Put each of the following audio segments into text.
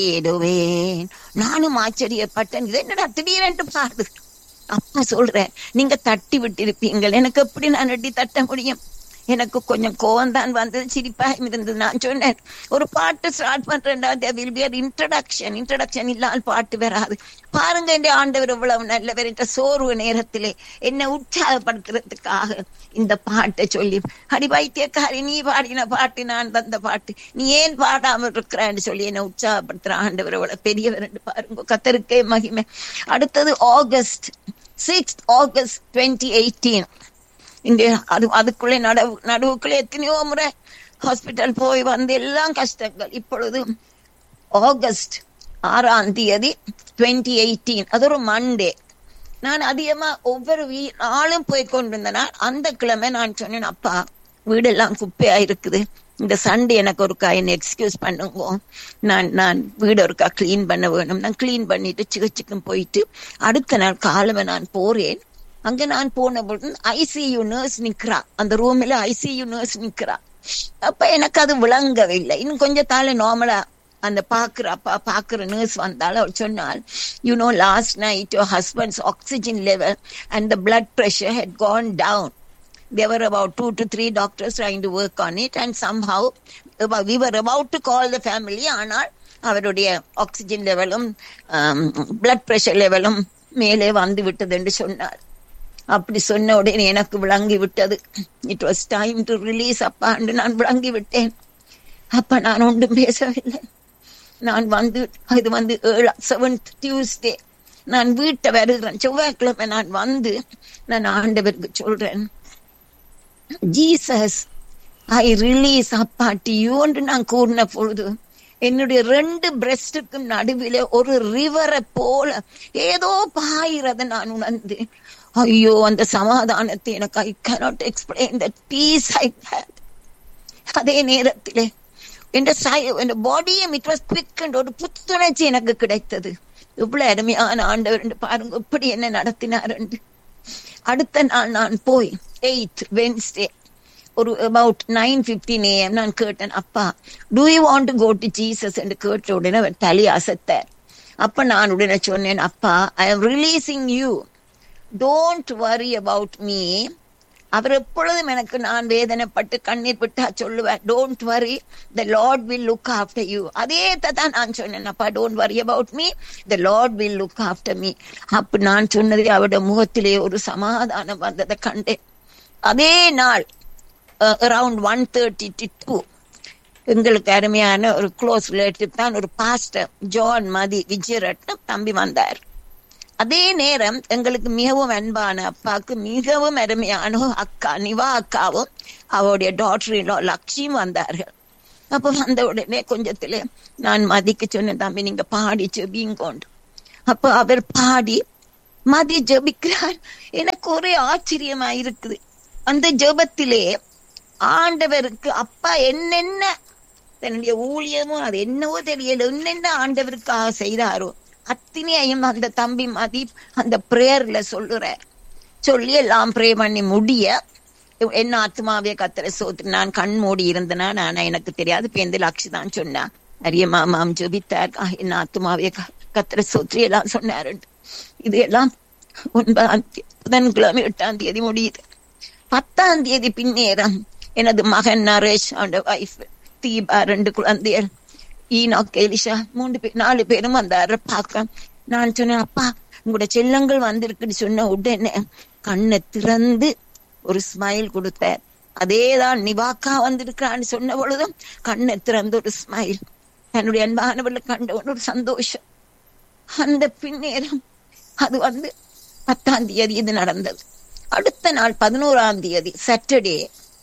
தேடுவேன் நானும் ஆச்சரியப்பட்டேன் இது என்னடா திடீரென்று பாடு அப்பா சொல்றேன் நீங்க தட்டி விட்டிருப்பீங்கள் எனக்கு எப்படி நான் எட்டி தட்ட முடியும் எனக்கு கொஞ்சம் கோவம் தான் வந்தது சிரிப்பாக இருந்தது நான் சொன்னேன் ஒரு பாட்டு ஸ்டார்ட் பண்றேன்டா வில் பி இன்ட்ரடக்ஷன் இன்ட்ரடக்ஷன் இல்லாமல் பாட்டு வராது பாருங்க என்ற ஆண்டவர் இவ்வளவு நல்லவர் என்ற சோர்வு நேரத்திலே என்னை உற்சாகப்படுத்துறதுக்காக இந்த பாட்டை சொல்லி அடி வைத்தியக்காரி நீ பாடின பாட்டு நான் தந்த பாட்டு நீ ஏன் பாடாமல் இருக்கிறான்னு சொல்லி என்னை உற்சாகப்படுத்துற ஆண்டவர் இவ்வளவு பெரியவர் என்று பாருங்க கத்தருக்கே மகிமை அடுத்தது August sixth August twenty eighteen இங்க அது அதுக்குள்ளே நடுவு நடுவுக்குள்ளே எத்தனையோ முறை ஹாஸ்பிட்டல் போய் வந்து எல்லாம் கஷ்டங்கள் இப்பொழுது ஆகஸ்ட் ஆறாம் தேதி டுவெண்ட்டி எயிட்டீன் அது ஒரு மண்டே நான் அதிகமா ஒவ்வொரு வீ நாளும் போய் கொண்டிருந்தேனா அந்த கிழமை நான் சொன்னேன் அப்பா வீடெல்லாம் குப்பையா இருக்குது இந்த சண்டே எனக்கு ஒருக்கா என்ன எக்ஸ்கியூஸ் பண்ணுங்க நான் நான் வீடு ஒருக்கா கிளீன் பண்ண வேணும் நான் கிளீன் பண்ணிட்டு சிகிச்சைக்கும் போயிட்டு அடுத்த நாள் காலமே நான் போறேன் அங்க நான் போன பொழுது ஐசியூ நர்ஸ் நிக்கிறா அந்த ரூம்ல ஐசியூ நர்ஸ் நிக்கிறா அப்ப எனக்கு அது விளங்கவில்லை இன்னும் கொஞ்சம் தாழ நார்மலா அந்த பாக்குற அப்பா பாக்குற நர்ஸ் வந்தாலும் அவள் சொன்னால் you know last night your husband's oxygen level and the blood pressure had gone down there were about two to three doctors trying to work on it and somehow we were about to call the family ஆனால் அவருடைய oxygen லெவலும் blood pressure லெவலும் மேலே வந்து விட்டது என்று சொன்னார் அப்படி சொன்ன உடனே எனக்கு விளங்கி விட்டது it was time to release அப்பா என்று நான் விளங்கி விட்டேன் அப்ப நான் ஒன்றும் பேசவில்லை நான் வந்து இது வந்து ஏழு செவன்த் டியூஸ்டே நான் வீட்டை வருகிறேன் செவ்வாய்க்கிழமை நான் வந்து நான் ஆண்டவருக்கு சொல்றேன் ஜீசஸ் ஐ ரிலீஸ் அப்பா யூ என்று நான் கூறின பொழுது என்னுடைய ரெண்டு பிரஸ்டுக்கும் நடுவில ஒரு ரிவரை போல ஏதோ பாயிறத நான் உணர்ந்து ஐயோ அந்த சமாதானத்தை எனக்கு I cannot explain that peace I had அதே நேரத்திலே என்ற என் பாடியும் இட் வாஸ் குவிக் ஒரு புத்துணர்ச்சி எனக்கு கிடைத்தது இவ்வளவு அருமையான ஆண்டவர் பாருங்க இப்படி என்ன நடத்தினார் அடுத்த நாள் நான் போய் எயித் வென்ஸ்டே ஒரு அபவுட் நைன் பிப்டீன் ஏஎம் நான் கேட்டேன் அப்பா do you want to go to Jesus என்று கேட்ட உடனே அவர் தலி அசத்தார் அப்ப நான் உடனே சொன்னேன் அப்பா I am releasing you don't worry about me அவர் எப்பொழுதும் எனக்கு நான் வேதனைப்பட்டு கண்ணீர் விட்டா சொல்லுவேன் don't worry the Lord will look after you அதே தான் நான் சொன்னேன் அப்பா don't worry about me the Lord will look after me அப்ப நான் சொன்னதே அவருடைய முகத்திலே ஒரு சமாதானம் வந்ததை கண்டேன் அதே நாள் அரவுண்ட் ஒன் தேர்ட்டி டூ எங்களுக்கு அருமையான ஒரு க்ளோஸ் ரிலேட்டிவ் தான் ஒரு பாஸ்டர் ஜான் மதி விஜயரட்னம் தம்பி வந்தார் அதே நேரம் எங்களுக்கு மிகவும் அன்பான அப்பாவுக்கு மிகவும் அருமையான அக்கா நிவா அக்காவும் அவருடைய டாக்டரிலோ லக்ஷ்மியும் வந்தார்கள் அப்ப வந்த உடனே கொஞ்சத்துல நான் மதிக்கு சொன்னேன் தம்பி நீங்க பாடி ஜெபிங்கோண்டு அப்ப அவர் பாடி மதி ஜெபிக்கிறார் எனக்கு ஒரே ஆச்சரியமா இருக்குது அந்த ஜெபத்திலே ஆண்டவருக்கு அப்பா என்னென்ன தன்னுடைய ஊழியமோ அது என்னவோ தெரியல என்னென்ன ஆண்டவருக்காக செய்தாரோ அத்தனையும் அந்த தம்பி மதி அந்த பிரேயர்ல சொல்லுறார் சொல்லி எல்லாம் ப்ரே பண்ணி முடிய என்ன ஆத்மாவே கத்திர சோத்து நான் கண் மூடி இருந்தனா நான் எனக்கு தெரியாது பேந்து லட்சு தான் சொன்னா நிறைய மாமாம் ஜபித்தார் என்ன ஆத்மாவே கத்திர சோத்ரி எல்லாம் சொன்னாரு இது எல்லாம் ஒன்பதாம் புதன்கிழமை எட்டாம் தேதி முடியுது பத்தாம் தேதி பின்னேரம் எனது மகன் நரேஷ் அவனோட வைஃப் தீபா ரெண்டு குழந்தைகள் ஈனாக் எலிஷா மூன்று பேர் நாலு பேரும் வந்தாரு பார்க்க நான் சொன்னேன் அப்பா உங்களோட செல்லங்கள் வந்திருக்குன்னு சொன்ன உடனே கண்ணை திறந்து ஒரு ஸ்மைல் கொடுத்தார் அதேதான் நிவாக்கா வந்திருக்கிறான்னு சொன்ன பொழுதும் கண்ணை திறந்து ஒரு ஸ்மைல் தன்னுடைய அன்பானவர்களை கண்ட ஒரு சந்தோஷம் அந்த பின்னேரம் அது வந்து பத்தாம் தேதி இது நடந்தது அடுத்த நாள் பதினோராம் தேதி சாட்டர்டே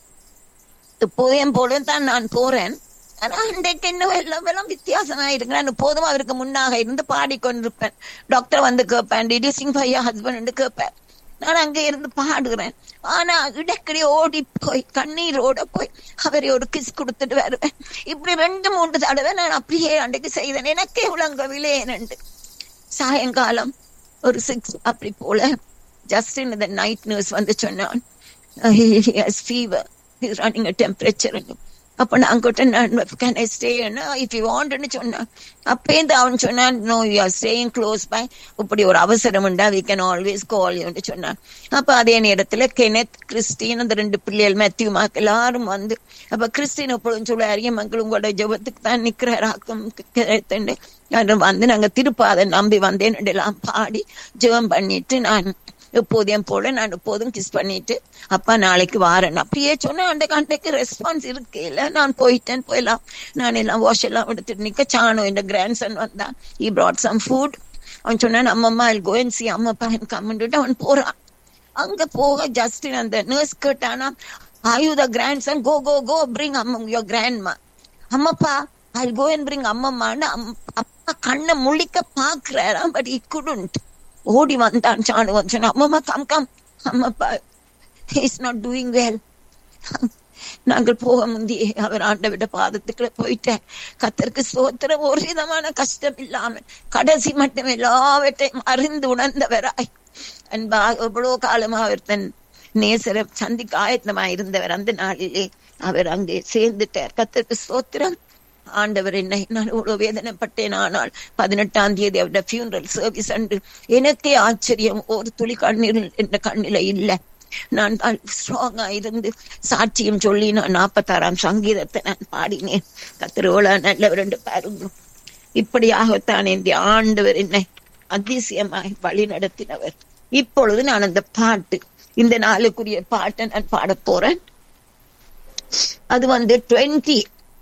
எப்போதையும் போல தான் நான் போறேன் ஆனா அன்றைக்கு என்ன எல்லாம் எல்லாம் வித்தியாசமா இருக்கு நான் போதும் அவருக்கு முன்னாக இருந்து பாடிக்கொண்டிருப்பேன் டாக்டர் வந்து கேட்பேன் டிடியூசிங் பையா ஹஸ்பண்ட் கேட்பேன் நான் அங்க இருந்து பாடுகிறேன் ஆனா இடக்கடி ஓடி போய் கண்ணீரோட போய் அவரை ஒரு கிஸ் கொடுத்துட்டு வருவேன் இப்படி ரெண்டு மூன்று தடவை நான் அப்படியே அன்றைக்கு செய்தேன் எனக்கே உலங்கவில்லை ஏனண்டு சாயங்காலம் ஒரு சிக்ஸ் அப்படி போல ஜஸ்ட் இன் நைட் நியூஸ் வந்து சொன்னான் ஃபீவர் ரன்னிங் டெம்பரேச்சர் அப்ப நான் கிட்ட நான் can I stay if you வாண்ட்னு சொன்னான் அப்பேந்து அவன் சொன்னான் no you are staying close by இப்படி ஒரு அவசரம் உண்டா வி கேன் ஆல்வேஸ் கால் யூன்னு சொன்னான் அப்ப அதே நேரத்துல கெனத் கிறிஸ்டின் அந்த ரெண்டு பிள்ளைகள் மேத்யூ மாக் எல்லாரும் வந்து அப்ப கிறிஸ்டின் எப்பொழுதும் சொல்ல அரியமங்கள் உங்களோட ஜெபத்துக்கு தான் நிக்கிறாராக்கும் கிடைத்துண்டு நான் வந்து நாங்க திருப்பாதை நம்பி வந்தேன் எல்லாம் பாடி ஜெபம் பண்ணிட்டு நான் எப்போதையும் போல நான் எப்போதும் கிஸ் பண்ணிட்டு அப்பா நாளைக்கு வாரேன் அப்படியே சொன்னேன் அந்த கண்டைக்கு ரெஸ்பான்ஸ் இருக்கு இல்ல நான் போயிட்டேன் போயலாம் நான் எல்லாம் வாஷ் எல்லாம் எடுத்துட்டு நிக்க சாணம் இந்த கிராண்ட் சன் வந்தான் ஈ brought சம் ஃபுட் அவன் சொன்னான் அம்மம்மா இல் கோயன் சி அம்மா பையன் கம்மிட்டு அவன் போறான் அங்க போக ஜஸ்டின் அந்த நர்ஸ் கேட்டானா are you the grandson go go go bring அம்மம் யோர் கிராண்ட்மா அம்மப்பா ஐ கோ அண்ட் பிரிங் அம்மம்மான்னு அப்பா கண்ணை முழிக்க பாக்குறாராம் பட் இ குடுண்ட் ஓடி வந்தான் சாணு வந்து அம்மம்மா கம் கம் அம்மப்பா இஸ் நாட் டூயிங் வெல் நாங்கள் போக முந்தி அவர் ஆண்டவிட பாதத்துக்குள்ள போயிட்டேன் கத்தருக்கு சோத்திரம் ஒரு விதமான கஷ்டம் இல்லாம கடைசி மட்டும் எல்லாவற்றையும் அறிந்து உணர்ந்தவராய் அன்பாக எவ்வளவு காலமா அவர் தன் நேசர சந்திக்க ஆயத்தமா இருந்தவர் அந்த நாளிலே அவர் அங்கே சேர்ந்துட்டார் கத்தருக்கு சோத்திரம் ஆண்டவர் என்னை நான் இவ்வளவு வேதனைப்பட்டேன் ஆனால் பதினெட்டாம் தேதி அவருடைய ஃபியூனரல் சர்வீஸ் அன்று எனக்கே ஆச்சரியம் ஒரு துளி கண்ணீர் என்ற கண்ணில இல்லை நான் ஸ்ட்ராங்கா இருந்து சாட்சியம் சொல்லி நான் நாற்பத்தாறாம் சங்கீதத்தை நான் பாடினேன் கத்திரோலா நல்லவர் என்று பாருங்க இப்படியாகத்தான் இந்த ஆண்டவர் என்னை அதிசயமாய் வழி நடத்தினவர் இப்பொழுது நான் அந்த பாட்டு இந்த நாளுக்குரிய பாட்டை நான் பாட போறேன் அது வந்து டுவெண்ட்டி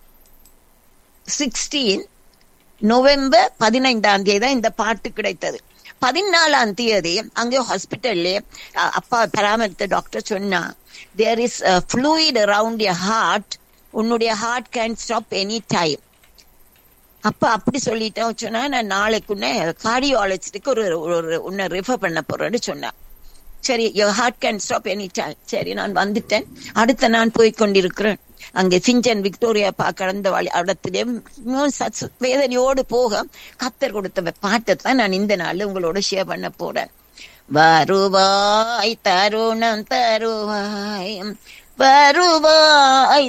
சிக்ஸ்டீன் நவம்பர் பதினைந்தாம் தேதி தான் இந்த பாட்டு கிடைத்தது பதினாலாம் தேதி அங்கே ஹாஸ்பிட்டல்ல அப்பா பராமரித்த டாக்டர் சொன்னா there is fluid around your heart உன்னுடைய heart can stop any time அப்ப அப்படி சொல்லிட்டேன் சொன்னா நான் நாளைக்குன்னே கார்டியாலஜிஸ்டுக்கு ஒரு ஒரு உன்னை ரெஃபர் பண்ண போறேன்னு சொன்னேன் சரி your heart can stop any time சரி நான் வந்துட்டேன் அடுத்த நான் போய் கொண்டிருக்கிறேன் அங்கே சிஞ்சன் விக்டோரியா பா கடந்த வழி இடத்திலே வேதனையோடு போக கத்தர் கொடுத்த பாட்டை தான் நான் இந்த நாள் உங்களோட ஷேர் பண்ண போறேன் வருவாய் தருணம் தருவாய் வருவாய்